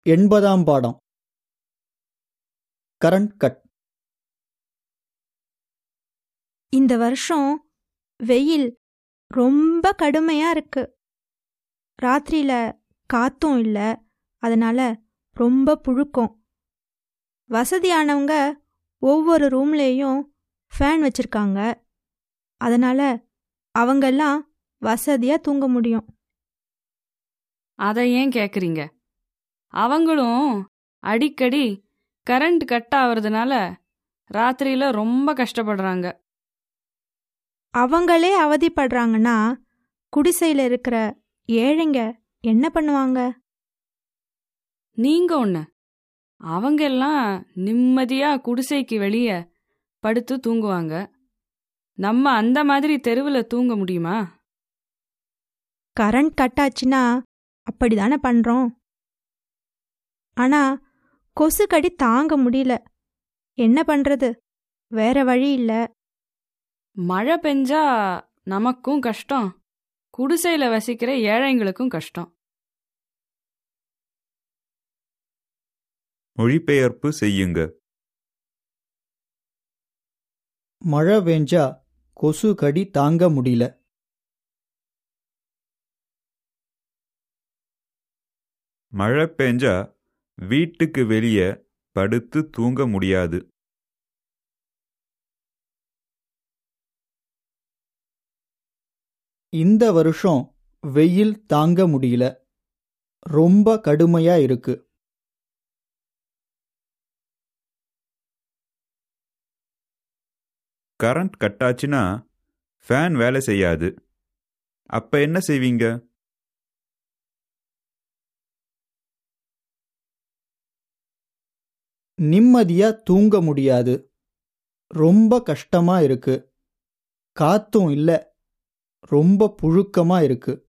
எண்பதாம் பாடம் current cut இந்த வருஷம் வெயில் ரொம்ப கடுமையா இருக்கு ராத்திரியில காத்தும் இல்ல அதனால ரொம்ப புழுக்கம் வசதியானவங்க ஒவ்வொரு ரூம்லேயும் ஃபேன் வச்சிருக்காங்க அதனால அவங்கெல்லாம் வசதியா தூங்க முடியும் அதை ஏன் கேக்குறீங்க அவங்களும் அடிக்கடி கரண்ட் கட் ஆவறதுனால ராத்திரியில ரொம்ப கஷ்டப்படுறாங்க அவங்களே அவதிப்படுறாங்கன்னா குடிசையில் இருக்கிற ஏழைங்க என்ன பண்ணுவாங்க நீங்க ஒண்ணு அவங்க எல்லாம் நிம்மதியா குடிசைக்கு வெளிய படுத்து தூங்குவாங்க நம்ம அந்த மாதிரி தெருவில் தூங்க முடியுமா கரண்ட் கட் ஆச்சுன்னா அப்படிதானே பண்றோம் ஆனா கொசுக்கடி தாங்க முடியல என்ன பண்றது வேற வழி இல்ல மழை பெஞ்சா நமக்கும் கஷ்டம் குடிசையில வசிக்கிற ஏழைங்களுக்கும் கஷ்டம் மொழிபெயர்ப்பு செய்யுங்க மழை பெஞ்சா கொசு கடி தாங்க முடியல மழை பெஞ்சா வீட்டுக்கு வெளியே படுத்து தூங்க முடியாது இந்த வருஷம் வெயில் தாங்க முடியல ரொம்ப கடுமையா இருக்கு கரண்ட் கட் ஆச்சுன்னா ஃபேன் வேலை செய்யாது அப்ப என்ன செய்வீங்க நிம்மதியா தூங்க முடியாது ரொம்ப கஷ்டமா இருக்கு காத்தும் இல்ல ரொம்ப புழுக்கமா இருக்கு